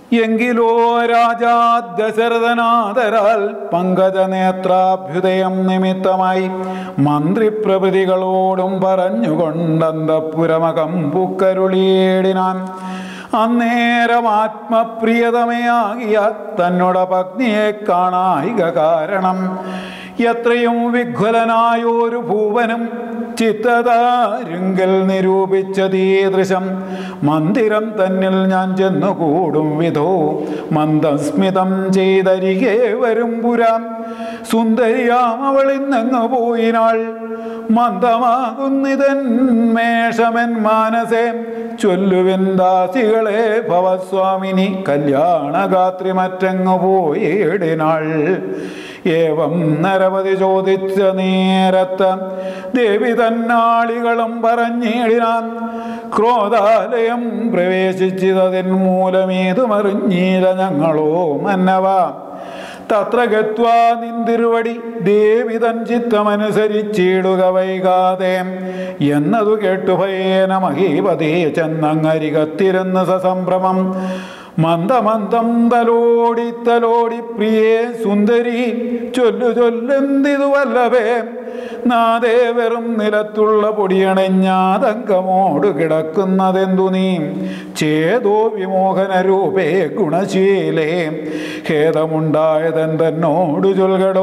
എങ്കിലോ രാജാ ദശരഥനാദരാൽ പങ്കജനേത്രാഭ്യുദയം നിമിത്തമായി മന്ത്രിപ്രഭൃതികളോടും പറഞ്ഞുകൊണ്ടന്തപുരമകം പുക്കരുളിയേടിനാൻ അന്നേരം ആത്മപ്രിയതമയാകിയ തന്നോട് പത്നിയെ കാണായിക കാരണം എത്രയും വിഘ്വലനായൊരു ഭൂവനും ചിത്തതാരുങ്കൽ നിരൂപിച്ചതീദൃശം മന്ദിരം തന്നിൽ ഞാൻ ചെന്നു കൂടും വിധോ മന്ദസ്മിതം ചെയ്തരികെ വരും പുരാം സുന്ദരിയാം അവൾ ഇന്നങ്ങ് പോയിനാൾ മന്ദമാകുന്നിതൻ മേഷമൻ മാനസേ ചൊല്ലുവിൻ ദാസികളെ ഭവസ്വാമിനി കല്യാണഗാത്രി മറ്റങ്ങു പോയിടിനാൾ ഏവം നരവധി ചോദിച്ച നേരത്ത് ദേവി തന്നാളികളും പറഞ്ഞിടിനാൻ ക്രോധാലയം പ്രവേശിച്ചതിൻ മൂലമേതുമറിഞ്ഞീല ഞങ്ങളോ മന്നവ തത്ര ഗത്വാ നിന്തിരുവടി ദേവി തൻ ചിത്തമനുസരിച്ചിടുക വൈകാതെ എന്നതു കേട്ടു ഭയേന മഹീപതേ ചെന്നങ്ങരികത്തിരുന്ന് സസംഭ്രമം മന്ദമന്ദം തലോടി തലോടി പ്രിയേ സുന്ദരി ചൊല്ലു ചൊല്ലെന്തിതു വല്ലഭേ നാദേ വെറും നിലത്തുള്ള പൊടിയണഞ്ഞാതങ്കമോട് കിടക്കുന്നതെന്തു നീ ചേതോ വിമോഹന രൂപേ ഗുണശീലേ ഖേദമുണ്ടായതെന്തെന്നോട് ചൊൽകടോ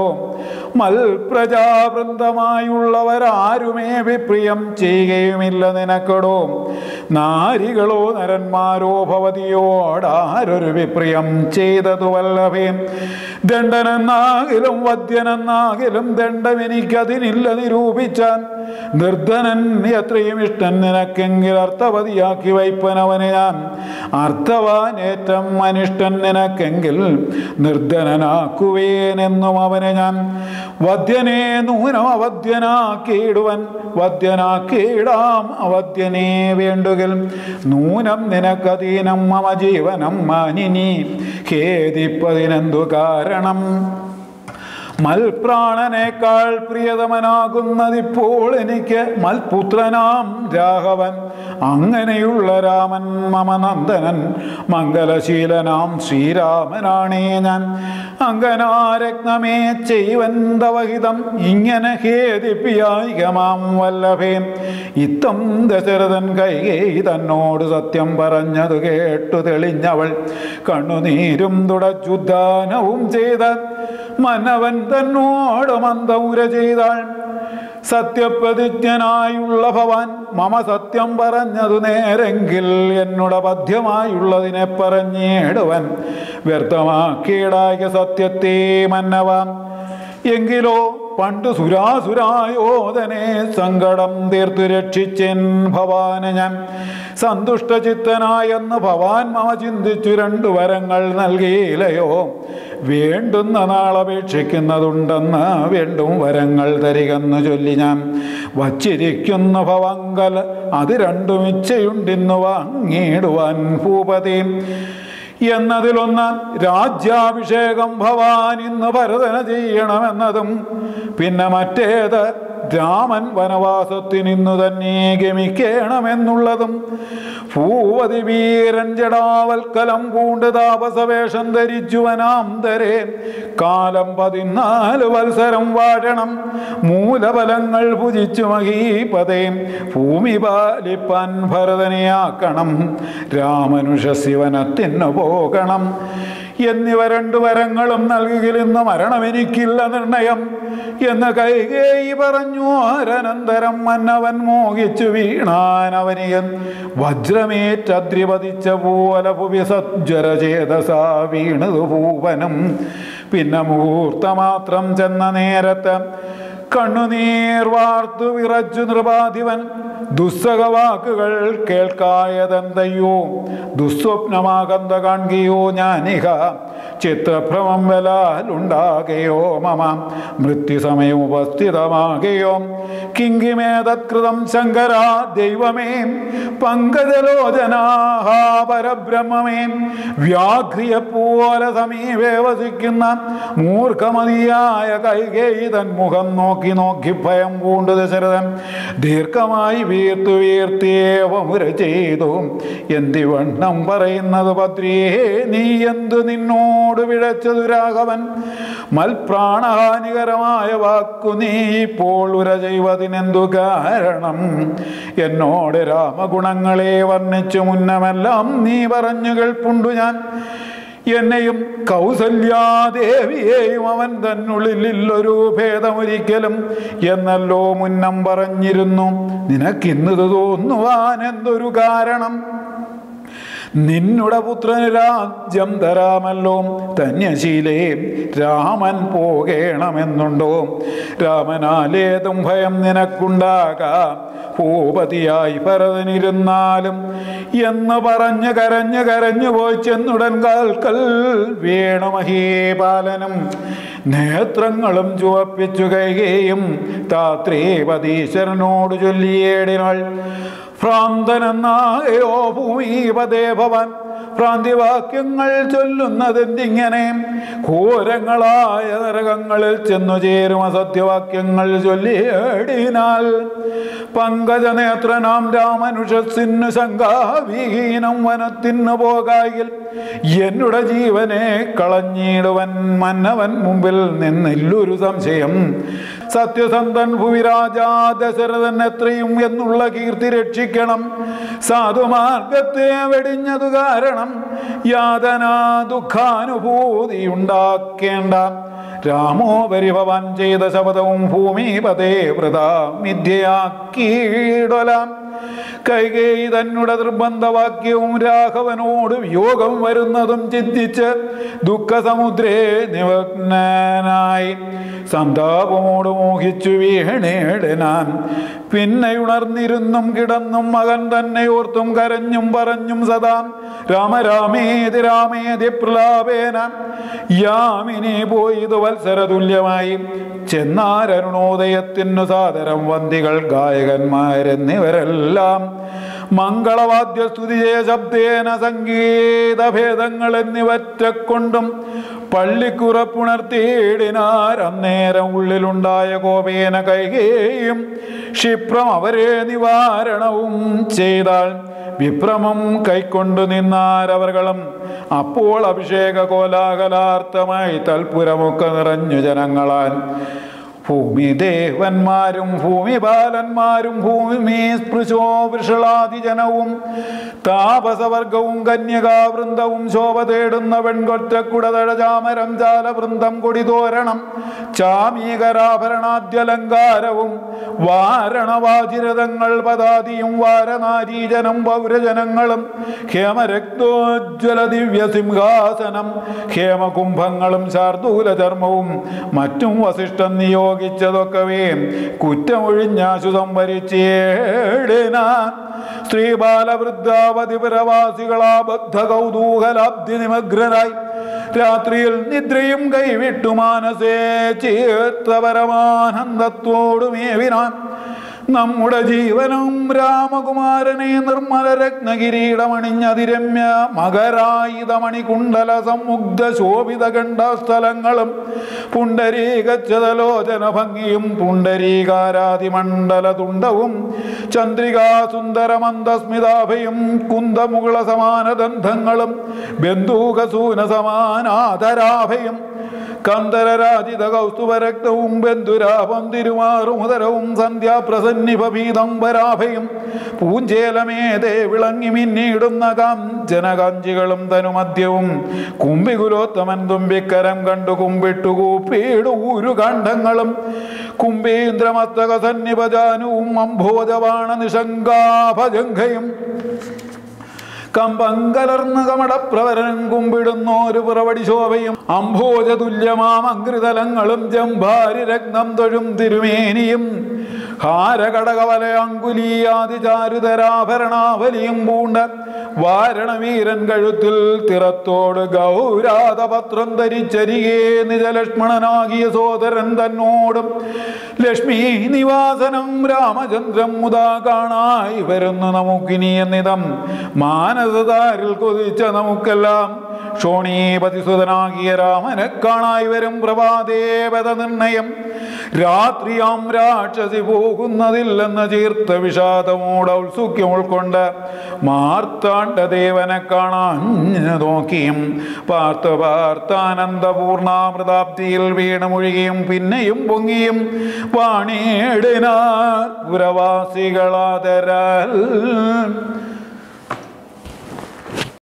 മൽപ്രജാവൃന്ദമായുള്ളവരാരുമേ വിപ്രിയം ചെയ്യുകയുമില്ല നിനക്കടോ നാരികളോ നരന്മാരോ ഭവതിയോടാരൊരു വിപ്രിയം ചെയ്തതു വല്ലഭേ ദണ്ഡനെന്നാകിലും വദ്യനെന്നാകിലും ദണ്ഡമെനിക്കതിനില്ല നിരൂപിച്ചാൻ നിർദ്ധനൻ എത്രയും ഇഷ്ടൻ നിനക്കെങ്കിൽ അർത്ഥവതിയാക്കി വയ്പ്പനവനെ ഞാൻ അർത്ഥവാൻ ഏറ്റം അനിഷ്ടൻ നിനക്കെങ്കിൽ നിർദ്ധനനാക്കുവേനെന്നും അവനെ ഞാൻ വദ്യനെ നൂനം അവദ്യനാക്കിയിടുവൻ വദ്യനാക്കിയിടാം അവദ്യനെ വേണ്ടുകിൽ നൂനം നിനക്കധീനം മമ ജീവനം മാനിനി ഖേദിപ്പതിനെന്തു കാരണം മൽപ്രാണനേക്കാൾ പ്രിയതമനാകുന്നതിപ്പോൾ എനിക്ക് മൽപുത്രനാം രാഘവൻ അങ്ങനെയുള്ള രാമൻ മമനന്ദനൻ മംഗലശീലനാം ശ്രീരാമനാണേ ഞാൻ അങ്കനാരത്നമേ ചെയ്വന്തവഹിതം ഇങ്ങനെ ഖേദിപ്പിയായികമാം വല്ലഭേ ഇത്തം ദശരഥൻ കൈകേയി തന്നോട് സത്യം പറഞ്ഞതു കേട്ടു തെളിഞ്ഞവൾ കണ്ണുനീരും തുടച്ചുദ്ധാനവും ചെയ്ത മനവൻ തന്നോട് മന്ദൗര ചെയ്താൾ സത്യപ്രതിജ്ഞനായുള്ള ഭവാൻ മമ സത്യം പറഞ്ഞതു നേരെങ്കിൽ എന്നോട് ബദ്ധ്യമായുള്ളതിനെ പറഞ്ഞേടുവൻ വ്യർത്ഥമാക്കിയിടായ സത്യത്തെ മന്നവാം എങ്കിലോ പണ്ട് സുരാസുരായോധനെ സങ്കടം തീർത്തു രക്ഷിച്ചെൻ ഭവാന് ഞാൻ സന്തുഷ്ടചിത്തനായെന്ന് ഭവാൻ മമ ചിന്തിച്ചു രണ്ടു വരങ്ങൾ നൽകിയില്ലയോ വേണ്ടുന്ന നാളപേക്ഷിക്കുന്നതുണ്ടെന്ന് വേണ്ടും വരങ്ങൾ തരികെന്ന് ചൊല്ലി ഞാൻ വച്ചിരിക്കുന്ന ഭവങ്കൽ അത് രണ്ടും ഇച്ഛയുണ്ടിന്നു വാങ്ങിയിടുവാൻ ഭൂപതി എന്നതിലൊന്ന് രാജ്യാഭിഷേകം ഭവാൻ ഇന്ന് ഭരതന ചെയ്യണമെന്നതും പിന്നെ മറ്റേത് രാമൻ വനവാസത്തിനിന്നു തന്നെ ഗമിക്കണമെന്നുള്ളതും ഭൂവതി വീരൻ ജടാവൽക്കലം പൂണ്ട് താപസവേഷം ധരിച്ചു വനാന്തരെ കാലം പതിനാല് വത്സരം വാഴണം മൂലഫലങ്ങൾ ഭുജിച്ചു മഹീപതേ ഭൂമി പാലിപ്പാൻ ഭരതനെയാക്കണം രാമനുഷ ശിവനത്തിനു പോകണം എന്നിവ രണ്ടു വരങ്ങളും നൽകുകിലെന്ന് മരണം എനിക്കില്ല നിർണയം എന്ന് കൈകേയി പറഞ്ഞു ആരനന്തരം മന്നവൻ മോഹിച്ചു വീണാനവനിയൻ വജ്രമേറ്റദ്രിപതിച്ച പോലെ ഭുവി സജ്വരചേതസാ വീണതു ഭൂവനും പിന്നെ മുഹൂർത്തമാത്രം ചെന്ന നേരത്ത് കണ്ണുനീർ വാർത്തു വിറച്ചു നൃപാധിപൻ ദുസ്സഹ വാക്കുകൾ കേൾക്കായതെന്തയ്യോ ദുസ്വപ്നമാകന്ത കാൺകയോ ഞാനിക ചിത്രഭ്രമം വലാലുണ്ടാകയോ മമ മൃത്യുസമയം ഉപസ്ഥിതമാകയോ കിങ്കിമേതത്കൃതം ശങ്കര ദൈവമേ പങ്കജലോചനാഹാ പരബ്രഹ്മമേ വ്യാഘ്രിയെപ്പോലെ സമീപേ വസിക്കുന്ന മൂർഖമതിയായ കൈകേയി തൻ മുഖം നോക്കി നോക്കി ഭയം പൂണ്ടു ദശരഥൻ ദീർഘമായി വീർത്തു വീർത്തിയേവമുര ചെയ്തു എന്തിവണ്ണം പറയുന്നത് പത്രിയേ നീ എന്തു നിന്നോട് പിഴച്ചതു രാഘവൻ മൽപ്രാണഹാനികരമായ വാക്കു നീ ഇപ്പോൾ ഉര ചെയ്വതിനെന്തു കാരണം എന്നോട് രാമഗുണങ്ങളെ വർണ്ണിച്ചു മുന്നമെല്ലാം നീ പറഞ്ഞു കേൾപ്പുണ്ടു ഞാൻ എന്നെയും കൗസല്യാദേവിയെയും അവൻ തന്നുള്ളിലൊരു ഭേദമൊരിക്കലും എന്നല്ലോ മുന്നം പറഞ്ഞിരുന്നു നിനക്കിന്നത് തോന്നുവാൻ എന്തൊരു കാരണം നിന്നുടെ പുത്രന് രാജ്യം തരാമല്ലോ ധന്യശീലേ രാമൻ പോകേണമെന്നുണ്ടോ രാമനാലേതും ഭയം നിനക്കുണ്ടാകാം ഭൂപതിയായി ഭരതനിരുന്നാലും എന്ന് പറഞ്ഞ് കരഞ്ഞു കരഞ്ഞു പോയി ചെന്നുടൻ കാൽക്കൽ വേണു മഹീപാലനും നേത്രങ്ങളും ചുവപ്പിച്ചു കൈകയും താത്രേപതീശ്വരനോട് ചൊല്ലിയേടിനാൾ ഭ്രാന്തനെന്നായോ ഭൂമിപതേ ഭവൻ ഭ്രാന്തിവാക്യങ്ങൾ ചൊല്ലുന്നതെന്തിങ്ങനെ ഘോരങ്ങളായ നരകങ്ങളിൽ ചെന്നു ചേരും അസത്യവാക്യങ്ങൾ ചൊല്ലിയേടിനാൽ പങ്കജനേത്രനാം രാമനുഷസിന് ശങ്കാവിഹീനം വനത്തിനു പോകായിൽ എന്നുടെ ജീവനെ കളഞ്ഞിടുവൻ മന്നവൻ മുമ്പിൽ നിന്നില്ലൊരു സംശയം സത്യസന്ധൻ ഭുവിരാജാ ദശരഥൻ എത്രയും എന്നുള്ള കീർത്തി രക്ഷിക്കണം സാധുമാർഗത്തെ വെടിഞ്ഞതു കാരണം യാതനാ ദുഃഖാനുഭൂതി ഉണ്ടാക്കേണ്ട രാമോ പരിഭവൻ ചെയ്ത ശപഥവും ഭൂമിപതേ വൃത മിഥ്യയാക്കിയിടലാം കൈകേയി തന്നുടെ നിർബന്ധവാക്യവും രാഘവനോട് വിയോഗം വരുന്നതും ചിന്തിച്ച് ദുഃഖസമുദ്രേ നിമഗ്നനായി സന്താപമോട് മോഹിച്ചു വീണേടനാൻ പിന്നെ ഉണർന്നിരുന്നും കിടന്നും മകൻ തന്നെ ഓർത്തും കരഞ്ഞും പറഞ്ഞും സദാ രാമരാമേതി രാമേതി പ്രലാപേന യാമിനി പോയത് വത്സരതുല്യമായി ചെന്നാരരുണോദയത്തിനു സാദരം വന്തികൾ ഗായകന്മാരെന്നിവരെല്ലാം മംഗളവാദ്യ സ്തുതിജയ ശബ്ദേന സംഗീതഭേദങ്ങൾ എന്നിവറ്റക്കൊണ്ടും പള്ളിക്കുറപ്പുണർത്തിയിടിനാർ അന്നേരം ഉള്ളിലുണ്ടായ കോപേന കൈകേയും ക്ഷിപ്രം അവരെ നിവാരണവും ചെയ്താൽ വിഭ്രമം കൈക്കൊണ്ടു നിന്നാരവർകളും അപ്പോൾ അഭിഷേക കോലാഹലാർത്ഥമായി തൽപുരമൊക്കെ നിറഞ്ഞു ജനങ്ങളാൽ ഭൂമിദേവന്മാരും ഭൂമിപാലന്മാരും ഭൂമി സ്പൃശോ വൃഷളാതിജനവും താപസവർഗവും കന്യകാവൃന്ദവും ശോഭ തേടുന്ന വെൺകൊറ്റക്കുടതഴ ചാമരം ചാലവൃന്ദം കൊടിതോരണം ചാമീകരാഭരണാദ്യലങ്കാരവും വാരണവാചിരതങ്ങൾ പദാതിയും വാരനാരീജനം പൗരജനങ്ങളും ഹേമരക്തോജ്വല ദിവ്യ സിംഹാസനം ഹേമകുംഭങ്ങളും ശാർദൂല ചർമ്മവും മറ്റും വസിഷ്ഠം നിയോഗിച്ചതൊക്കവേ കുറ്റമൊഴിഞ്ഞാശു സംഭരിച്ചേടിനാൻ സ്ത്രീ ബാലവൃദ്ധാവധി പുരവാസികളാ ബദ്ധ കൗതൂഹലാബ്ധി നിമഗ്രനായി രാത്രിയിൽ നിദ്രയും കൈവിട്ടു മാനസേ ചേത്തപരമാനന്ദത്തോടുമേവിനാൻ നമ്മുടെ ജീവനും രാമകുമാരനെ നിർമ്മല രത്നകിരീടമണിഞ്ഞതിരമ്യ മകരായുധമണി കുണ്ടല സമുഗ്ധ ശോഭിത ഗണ്ഡസ്ഥലങ്ങളും പുണ്ടരീകച്ചതലോചന ഭംഗിയും പുണ്ടരീകാരാതിമണ്ഡല തുണ്ടവും ചന്ദ്രികാ സുന്ദരമന്ദസ്മിതാഭയും കുന്തമുകുള സമാനദന്ധങ്ങളും ബന്ധൂകസൂന സമാനാധരാഭയും കന്ദരരാജിത കൗസ്തുഭരക്തവും ബന്ധുരാപം തിരുമാറുമുദരവും സന്ധ്യാപ്രസന്നിഭീതം വരാഭയും പൂഞ്ചേലമേതേ വിളങ്ങി മിന്നിടുന്ന കാഞ്ചനകാഞ്ചികളും തനുമദ്യവും കുംഭികുലോത്തമൻ തുമ്പിക്കരം കണ്ടു കുമ്പിട്ടു കൂപ്പിയിടൂരു കണ്ഠങ്ങളും കുംഭീന്ദ്രമസ്തക സന്നിഭജാനുവും അംഭോജവാണ നിശങ്കാഭജംഘയും കമ്പങ്കലർന്ന് കമടപ്രവരനും കുമ്പിടുന്നോരു പുറവടി ശോഭയും അംഭോജ തുല്യമാം അങ്കൃതലങ്ങളും ജംഭാരി രത്നം തൊഴും തിരുമേനിയും ഹാരകടകവല അങ്കുലീയാതി ചാരുതരാഭരണാവലിയും പൂണ്ട വാരണവീരൻ കഴുത്തിൽ തിറത്തോട് ഗൗരാതപത്രം ധരിച്ചരികെ നിജലക്ഷ്മണനാകിയ സോദരൻ തന്നോടും ലക്ഷ്മി നിവാസനം രാമചന്ദ്രം മുതാ കാണായി വരുന്നു നമുക്കിനി എന്നിതം മാനസതാരിൽ കൊതിച്ച നമുക്കെല്ലാം ക്ഷോണീപതിസുതനാകിയ രാമനെ കാണായി വരും പ്രഭാദേവത നിർണയം രാത്രിയാം രാക്ഷസി പോകുന്നതില്ലെന്ന ചീർത്ത വിഷാദമോട് ഔത്സുക്യം ഉൾക്കൊണ്ട് മാർത്താണ്ഡദേവനെ കാണാൻ നോക്കിയും പാർത്ത പാർത്താനന്ദപൂർണാമൃതാബ്ദിയിൽ വീണുമൊഴുകിയും പിന്നെയും പൊങ്ങിയും വാണിയിടിനാർ പുരവാസികളാതരാൽ